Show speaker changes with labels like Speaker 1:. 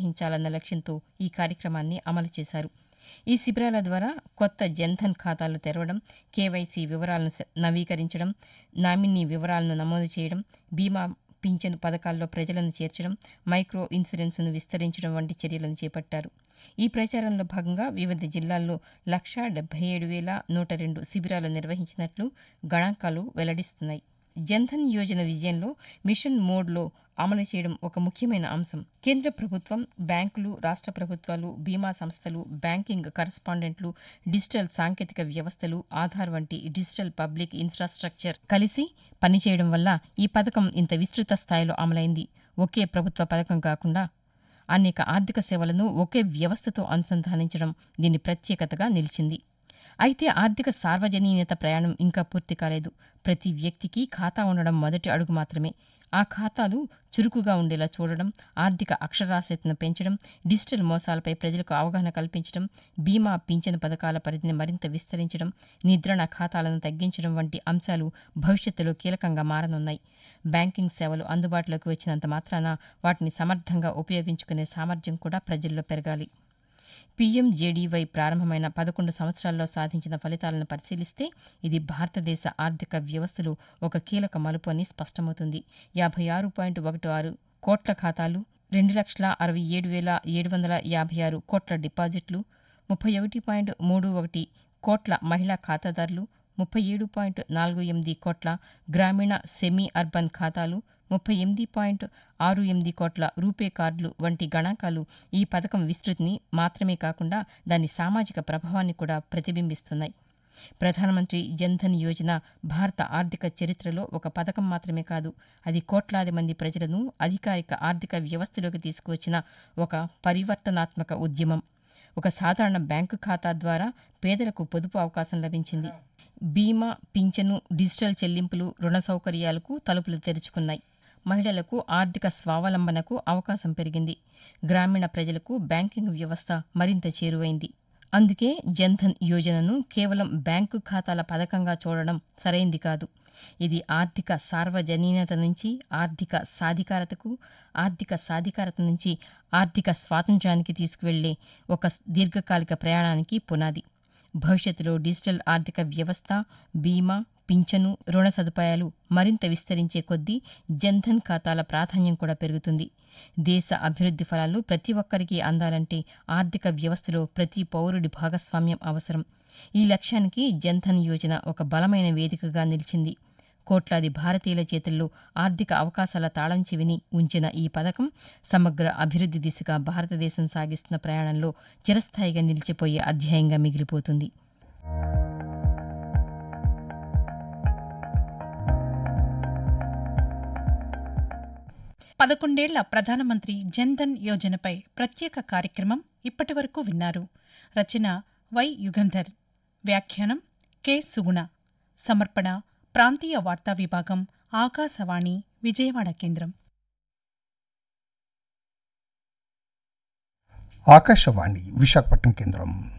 Speaker 1: నిర్వహించాలన్న లక్ష్యంతో ఈ కార్యక్రమాన్ని అమలు చేశారు ఈ శిబిరాల ద్వారా కొత్త జన్ధన్ ఖాతాలు తెరవడం కేవైసీ వివరాలను స- నవీకరించడం నామినీ వివరాలను నమోదు చేయడం బీమా పింఛను పథకాల్లో ప్రజలను చేర్చడం మైక్రో ఇన్సూరెన్స్ను విస్తరించడం వంటి చర్యలను చేపట్టారు ఈ ప్రచారంలో భాగంగా వివిధ జిల్లాల్లో లక్షా డెబ్బై ఏడు వేల నూట రెండు శిబిరాలు నిర్వహించినట్లు గణాంకాలు వెల్లడిస్తున్నాయి జన్ధన్ యోజన విజయంలో మిషన్ మోడ్లో అమలు చేయడం ఒక ముఖ్యమైన అంశం కేంద్ర ప్రభుత్వం బ్యాంకులు రాష్ట్ర ప్రభుత్వాలు బీమా సంస్థలు బ్యాంకింగ్ కరస్పాండెంట్లు డిజిటల్ సాంకేతిక వ్యవస్థలు ఆధార్ వంటి డిజిటల్ పబ్లిక్ ఇన్ఫ్రాస్ట్రక్చర్ కలిసి పనిచేయడం వల్ల ఈ పథకం ఇంత విస్తృత స్థాయిలో అమలైంది ఒకే ప్రభుత్వ పథకం కాకుండా అనేక ఆర్థిక సేవలను ఒకే వ్యవస్థతో అనుసంధానించడం దీని ప్రత్యేకతగా నిలిచింది అయితే ఆర్థిక సార్వజనీయత ప్రయాణం ఇంకా పూర్తి కాలేదు ప్రతి వ్యక్తికి ఖాతా ఉండడం మొదటి అడుగు మాత్రమే ఆ ఖాతాలు చురుకుగా ఉండేలా చూడడం ఆర్థిక అక్షరాస్యతను పెంచడం డిజిటల్ మోసాలపై ప్రజలకు అవగాహన కల్పించడం బీమా పింఛను పథకాల పరిధిని మరింత విస్తరించడం నిద్రణ ఖాతాలను తగ్గించడం వంటి అంశాలు భవిష్యత్తులో కీలకంగా మారనున్నాయి బ్యాంకింగ్ సేవలు అందుబాటులోకి వచ్చినంత మాత్రాన వాటిని సమర్థంగా ఉపయోగించుకునే సామర్థ్యం కూడా ప్రజల్లో పెరగాలి పీఎంజేడీవై ప్రారంభమైన పదకొండు సంవత్సరాల్లో సాధించిన ఫలితాలను పరిశీలిస్తే ఇది భారతదేశ ఆర్థిక వ్యవస్థలో ఒక కీలక మలుపు అని స్పష్టమవుతుంది యాభై ఆరు పాయింట్ ఒకటి ఆరు కోట్ల ఖాతాలు రెండు లక్షల అరవై ఏడు వేల ఏడు వందల యాభై ఆరు కోట్ల డిపాజిట్లు ముప్పై ఒకటి పాయింట్ మూడు ఒకటి కోట్ల మహిళా ఖాతాదారులు ముప్పై ఏడు పాయింట్ నాలుగు ఎనిమిది కోట్ల గ్రామీణ సెమీ అర్బన్ ఖాతాలు ముప్పై ఎనిమిది పాయింట్ ఆరు ఎనిమిది కోట్ల రూపే కార్డులు వంటి గణాంకాలు ఈ పథకం విస్తృతిని మాత్రమే కాకుండా దాని సామాజిక ప్రభావాన్ని కూడా ప్రతిబింబిస్తున్నాయి ప్రధానమంత్రి జన్ధన్ యోజన భారత ఆర్థిక చరిత్రలో ఒక పథకం మాత్రమే కాదు అది కోట్లాది మంది ప్రజలను అధికారిక ఆర్థిక వ్యవస్థలోకి తీసుకువచ్చిన ఒక పరివర్తనాత్మక ఉద్యమం ఒక సాధారణ బ్యాంకు ఖాతా ద్వారా పేదలకు పొదుపు అవకాశం లభించింది బీమా పింఛను డిజిటల్ చెల్లింపులు రుణ సౌకర్యాలకు తలుపులు తెరుచుకున్నాయి మహిళలకు ఆర్థిక స్వావలంబనకు అవకాశం పెరిగింది గ్రామీణ ప్రజలకు బ్యాంకింగ్ వ్యవస్థ మరింత చేరువైంది అందుకే జన్ధన్ యోజనను కేవలం బ్యాంకు ఖాతాల పథకంగా చూడడం సరైంది కాదు ఇది ఆర్థిక సార్వజనీనత నుంచి ఆర్థిక సాధికారతకు ఆర్థిక సాధికారత నుంచి ఆర్థిక స్వాతంత్ర్యానికి తీసుకువెళ్లే ఒక దీర్ఘకాలిక ప్రయాణానికి పునాది భవిష్యత్తులో డిజిటల్ ఆర్థిక వ్యవస్థ బీమా పింఛను రుణ సదుపాయాలు మరింత విస్తరించే కొద్దీ జన్ధన్ ఖాతాల ప్రాధాన్యం కూడా పెరుగుతుంది దేశ అభివృద్ధి ఫలాలు ప్రతి ఒక్కరికి అందాలంటే ఆర్థిక వ్యవస్థలో ప్రతి పౌరుడి భాగస్వామ్యం అవసరం ఈ లక్ష్యానికి జన్ధన్ యోజన ఒక బలమైన వేదికగా నిలిచింది కోట్లాది భారతీయుల చేతుల్లో ఆర్థిక అవకాశాల తాళం చెవిని ఉంచిన ఈ పథకం సమగ్ర అభివృద్ధి దిశగా భారతదేశం సాగిస్తున్న ప్రయాణంలో చిరస్థాయిగా నిలిచిపోయే అధ్యాయంగా మిగిలిపోతుంది
Speaker 2: పదకొండేళ్ల ప్రధానమంత్రి జన్ధన్ యోజనపై ప్రత్యేక కార్యక్రమం ఇప్పటివరకు విన్నారు రచన వై యుగంధర్ వ్యాఖ్యానం కె సుగుణ సమర్పణ ప్రాంతీయ వార్తా విభాగం ఆకాశవాణి విజయవాడ కేంద్రం
Speaker 3: ఆకాశవాణి విశాఖపట్నం కేంద్రం